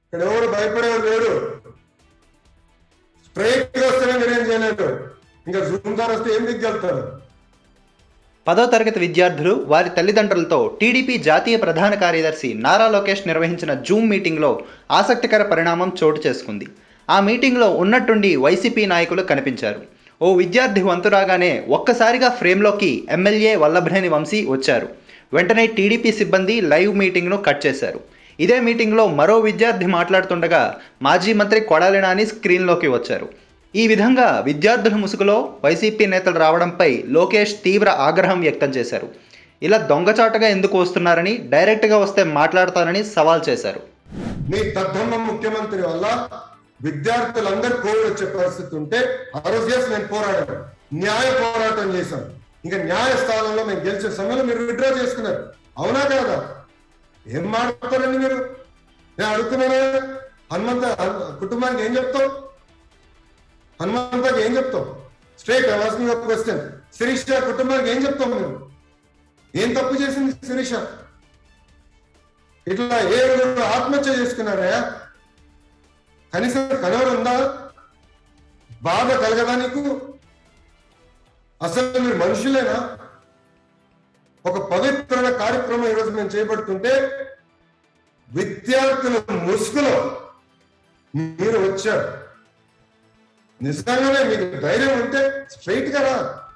ఇక్కడ ఎవరు భయపడేవారు లేరు స్ట్రైట్ గా వస్తేనే మీరేం చేయలేరు ఇంకా జూమ్ ద్వారా వస్తే ఏం దిగ్గలుగుతారు పదో తరగతి విద్యార్థులు వారి తల్లిదండ్రులతో టీడీపీ జాతీయ ప్రధాన కార్యదర్శి నారా లోకేష్ నిర్వహించిన జూమ్ మీటింగ్లో ఆసక్తికర పరిణామం చోటు చేసుకుంది ఆ మీటింగ్లో ఉన్నట్టుండి వైసీపీ నాయకులు కనిపించారు ఓ విద్యార్థి వంతు రాగానే ఒక్కసారిగా ఫ్రేమ్లోకి ఎమ్మెల్యే వల్లభనేని వంశీ వచ్చారు వెంటనే టీడీపీ సిబ్బంది లైవ్ మీటింగ్ను కట్ చేశారు ఇదే మీటింగ్లో మరో విద్యార్థి మాట్లాడుతుండగా మాజీ మంత్రి కొడాలి నాని స్క్రీన్లోకి వచ్చారు ఈ విధంగా విద్యార్థుల ముసుగులో వైసీపీ నేతలు రావడంపై లోకేష్ తీవ్ర ఆగ్రహం వ్యక్తం చేశారు ఇలా దొంగచాటుగా ఎందుకు వస్తున్నారని డైరెక్ట్గా వస్తే మాట్లాడతారని సవాల్ చేశారు మీ దద్దమ్మ ముఖ్యమంత్రి వల్ల విద్యార్థులందరూ కోవిడ్ వచ్చే పరిస్థితి ఉంటే ఆ రోజు చేసి నేను పోరాడాను న్యాయ పోరాటం చేశాను ఇంకా న్యాయస్థానంలో మేము గెలిచే సమయంలో మీరు విడ్రా చేసుకున్నారు అవునా కాదా ఏం మాట్లాడతారండి మీరు నేను అడుగుతున్నాను హనుమంత హను- కుటుంబానికి ఏం చెప్తావు హనుమంతకి ఏం చెప్తావు స్ట్రైట్ ఆస్కింగ్ క్వశ్చన్ శిరీష కుటుంబానికి ఏం చెప్తావు మీరు ఏం తప్పు చేసింది శిరీష ఇట్లా ఏడుగురు ఆత్మహత్య చేసుకున్నారా కనీసం కనవరు ఉందా బాధ కలగదా నీకు అసలు మీరు మనుషులేనా ఒక పవిత్రమైన కార్యక్రమం ఈరోజు మేము చేపడుతుంటే విద్యార్థుల ముసుగులో మీరు వచ్చారు నిజంగానే మీకు ధైర్యం ఉంటే స్ట్రైట్ గా రా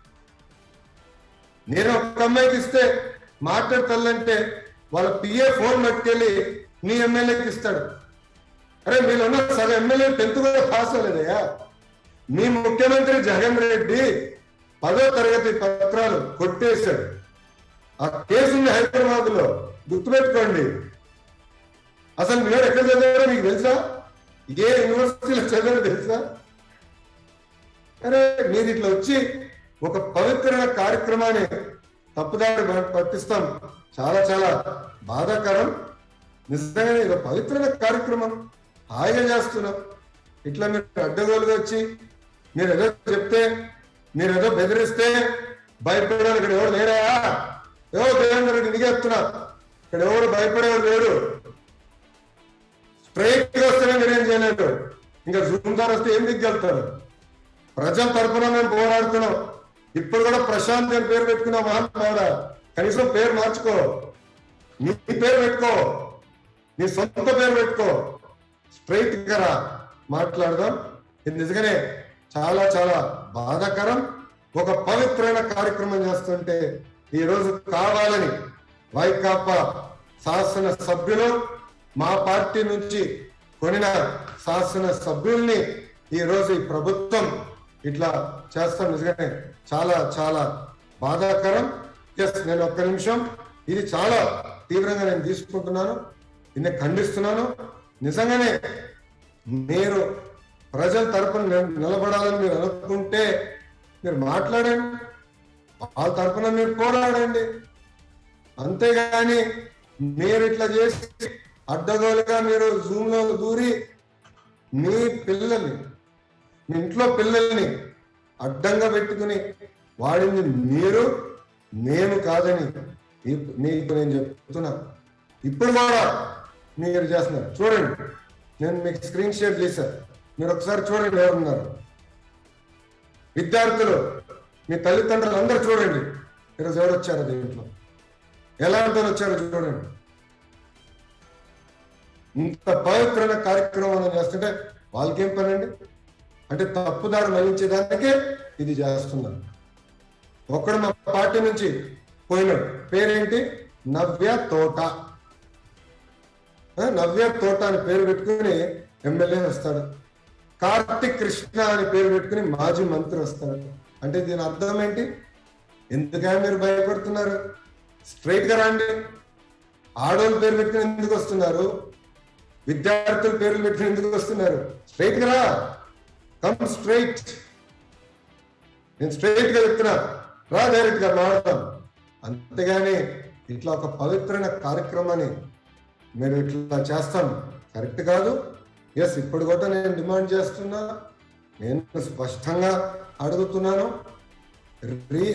నేను ఒక అమ్మాయికి ఇస్తే మాట్లాడతానంటే వాళ్ళ పిఏ ఫోన్ పట్టుకెళ్ళి నీ ఎమ్మెల్యేకి ఇస్తాడు అరే మీరు ఉన్న సగం ఎమ్మెల్యే టెన్త్ కూడా పాస్ అవ్వలేదయ్యా మీ ముఖ్యమంత్రి జగన్ రెడ్డి పదో తరగతి పత్రాలు కొట్టేశాడు ఆ కేసు ఉంది హైదరాబాద్ లో గుర్తుపెట్టుకోండి అసలు మీరు ఎక్కడ చదివారో మీకు తెలుసా ఏ యూనివర్సిటీలో చదివారో తెలుసా అరే మీరు ఇట్లా వచ్చి ఒక పవిత్రమైన కార్యక్రమాన్ని తప్పుదారి పట్టిస్తాం చాలా చాలా బాధాకరం నిజంగానే ఇది ఒక పవిత్రమైన కార్యక్రమం హాయిగా చేస్తున్నాం ఇట్లా మీరు అడ్డగోలుగా వచ్చి మీరు ఏదో చెప్తే మీరు ఏదో బెదిరిస్తే భయపడేవాళ్ళు ఇక్కడ ఎవరు లేరా ఎవరు దేవేంద్ర రెడ్డి నీకే చెప్తున్నా ఇక్కడ ఎవరు భయపడేవారు లేరు స్ట్రైట్ గా వస్తేనే మీరేం చేయలేరు ఇంకా జూమ్ ద్వారా వస్తే ఏం దిగ్గలుగుతారు ప్రజల తరపున మేము పోరాడుతున్నాం ఇప్పుడు కూడా ప్రశాంత్ అని పేరు పెట్టుకున్నాం మహాత్మాడా కనీసం పేరు మార్చుకో నీ పేరు పెట్టుకో నీ సొంత పేరు పెట్టుకో స్ట్రైట్ గా రా మాట్లాడదాం ఇది నిజంగానే చాలా చాలా బాధాకరం ఒక పవిత్రమైన కార్యక్రమం చేస్తుంటే ఈ రోజు కావాలని వైకాపా శాసన సభ్యులు మా పార్టీ నుంచి కొనిన శాసన సభ్యుల్ని ఈ రోజు ఈ ప్రభుత్వం ఇట్లా చేస్తాం నిజంగానే చాలా చాలా బాధాకరం ఎస్ నేను ఒక్క నిమిషం ఇది చాలా తీవ్రంగా నేను తీసుకుంటున్నాను దీన్ని ఖండిస్తున్నాను నిజంగానే మీరు ప్రజల తరపున నిల- నిలబడాలని మీరు అనుకుంటే మీరు మాట్లాడండి వాళ్ళ తరపున మీరు పోరాడండి అంతేగాని మీరు ఇట్లా చేసి అడ్డగోలుగా మీరు జూమ్ లో దూరి మీ పిల్లల్ని మీ ఇంట్లో పిల్లల్ని అడ్డంగా పెట్టుకుని వాడింది మీరు నేను కాదని ఇప్- మీకు నేను చెప్తున్నా ఇప్పుడు కూడా మీరు చేస్తున్నారు చూడండి నేను మీకు స్క్రీన్ షేర్ చేశాను మీరు ఒకసారి చూడండి ఎవరున్నారు విద్యార్థులు మీ తల్లిదండ్రులు అందరూ చూడండి ఈరోజు ఎవరు వచ్చారు దీంట్లో ఎలాంటి వాళ్ళు వచ్చారో చూడండి ఇంత పవిత్రమైన కార్యక్రమం చేస్తుంటే వాళ్ళకేం పనండి అంటే తప్పుదారి మళ్లించేదానికే ఇది చేస్తున్నారు ఒక్కడు మా పార్టీ నుంచి పోయినాడు పేరేంటి నవ్య తోట ఆ, నవ్య తోట అని పేరు పెట్టుకుని ఎమ్మెల్యే వస్తాడు కార్తిక్ కృష్ణ అని పేరు పెట్టుకుని మాజీ మంత్రి వస్తాడు అంటే దీని అర్థం ఏంటి ఎందుకని మీరు భయపడుతున్నారు స్ట్రైట్ గా రండి ఆడోళ్ళ పేరు పెట్టుకుని ఎందుకు వస్తున్నారు విద్యార్థుల పేర్లు పెట్టుకుని ఎందుకు వస్తున్నారు స్ట్రైట్ గా రా కమ్ స్ట్రైట్ నేను స్ట్రైట్ గా చెప్తున్నా రా డైరెక్ట్ గా మాడతాం అంతేగాని ఇట్లా ఒక పవిత్రమైన కార్యక్రమాన్ని మీరు ఇట్లా చేస్తాం కరెక్ట్ కాదు ఎస్ ఇప్పుడు కూడా నేను డిమాండ్ చేస్తున్నా నేను స్పష్టంగా అడుగుతున్నాను రీ-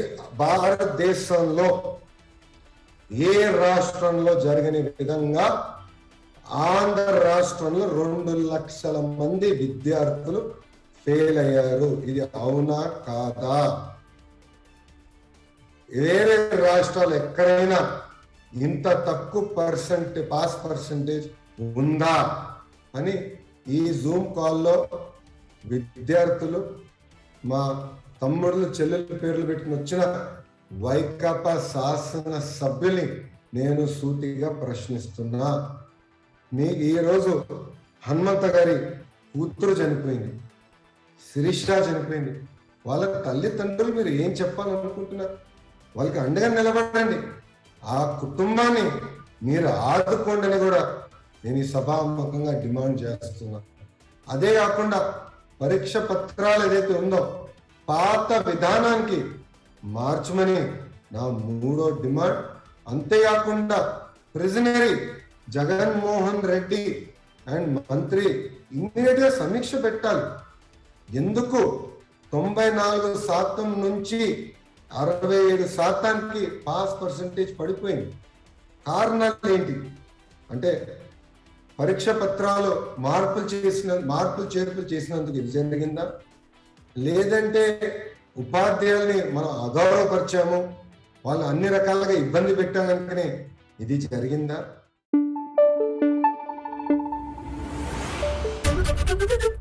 భారతదేశంలో ఏ రాష్ట్రంలో జరగని విధంగా ఆంధ్ర రాష్ట్రంలో రెండు లక్షల మంది విద్యార్థులు ఫెయిల్ అయ్యారు ఇది అవునా కాదా వేరే రాష్ట్రాలు ఎక్కడైనా ఇంత తక్కువ పర్సెంట్ పాస్ పర్సెంటేజ్ ఉందా అని ఈ జూమ్ కాల్లో విద్యార్థులు మా తమ్ముళ్ళు చెల్లెల పేర్లు పెట్టుకుని వచ్చిన వైకాపా శాసన సభ్యుల్ని నేను సూటిగా ప్రశ్నిస్తున్నా మీ ఈరోజు హనుమంత గారి కూతురు చనిపోయింది శిరీష చనిపోయింది వాళ్ళ తల్లిదండ్రులు మీరు ఏం చెప్పాలనుకుంటున్నారు వాళ్ళకి అండగా నిలబడండి ఆ కుటుంబాన్ని మీరు ఆదుకోండి అని కూడా నేను ఈ సభాముఖంగా డిమాండ్ చేస్తున్నా అదే కాకుండా పరీక్ష పత్రాలు ఏదైతే ఉందో పాత విధానానికి మార్చమని నా మూడో డిమాండ్ అంతేకాకుండా ప్రిజనరీ జగన్మోహన్ రెడ్డి అండ్ మంత్రి ఇమ్మీడియట్ గా సమీక్ష పెట్టాలి ఎందుకు తొంభై నాలుగు శాతం నుంచి అరవై ఏడు శాతానికి పాస్ పర్సంటేజ్ పడిపోయింది కారణాలు ఏంటి అంటే పరీక్ష పత్రాలు మార్పులు చేసిన మార్పులు చేర్పులు చేసినందుకు ఇది జరిగిందా లేదంటే ఉపాధ్యాయుల్ని మనం అగౌరవపరిచాము వాళ్ళు అన్ని రకాలుగా ఇబ్బంది పెట్టామనుకునే ఇది జరిగిందా Thank you.